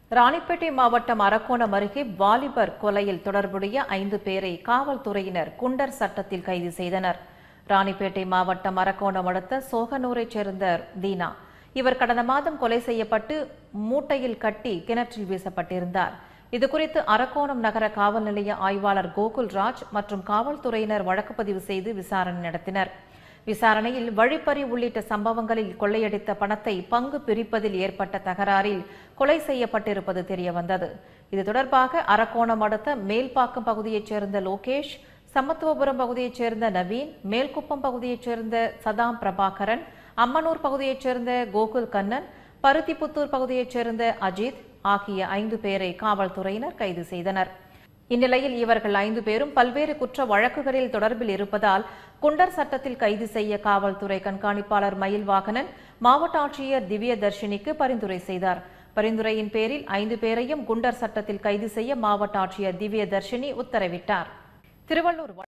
ராணிப்பேட்டை மாவட்டம் அரக்கோணம் அருகே வாலிபர் கொலையில் தொடர்புடைய ஐந்து பேரை காவல்துறையினர் குண்டர் சட்டத்தில் கைது செய்தனர் ராணிப்பேட்டை மாவட்டம் அரக்கோணம் அடுத்த சோகனூரைச் சேர்ந்த தீனா இவர் கடந்த மாதம் கொலை செய்யப்பட்டு மூட்டையில் கட்டி கிணற்றில் வீசப்பட்டிருந்தார் இதுகுறித்து அரக்கோணம் நகர காவல் நிலைய ஆய்வாளர் கோகுல்ராஜ் மற்றும் காவல்துறையினர் வழக்கு பதிவு செய்து விசாரணை நடத்தினர் விசாரணையில் வழிப்பறி உள்ளிட்ட சம்பவங்களில் கொள்ளையடித்த பணத்தை பங்கு பிரிப்பதில் ஏற்பட்ட தகராறில் கொலை செய்யப்பட்டிருப்பது தெரியவந்தது இது தொடர்பாக அரக்கோணம் அடுத்த மேல்பாக்கம் பகுதியைச் சேர்ந்த லோகேஷ் சமத்துவபுரம் பகுதியைச் சேர்ந்த நவீன் மேல்குப்பம் பகுதியைச் சேர்ந்த சதாம் பிரபாகரன் அம்மனூர் பகுதியைச் சேர்ந்த கோகுல் கண்ணன் பருத்திப்புத்தூர் பகுதியைச் சேர்ந்த அஜித் ஆகிய ஐந்து பேரை காவல்துறையினர் கைது செய்தனர் இந்நிலையில் இவர்கள் ஐந்து பேரும் பல்வேறு குற்ற வழக்குகளில் தொடர்பில் இருப்பதால் குண்டர் சட்டத்தில் கைது செய்ய காவல்துறை கண்காணிப்பாளர் மயில் வாகனன் மாவட்ட ஆட்சியர் திவ்ய தர்ஷினிக்கு பரிந்துரை செய்தார் பரிந்துரையின் பேரில் ஐந்து பேரையும் குண்டர் சட்டத்தில் கைது செய்ய மாவட்ட ஆட்சியர் திவ்ய தர்ஷினி உத்தரவிட்டார் திருவள்ளூர்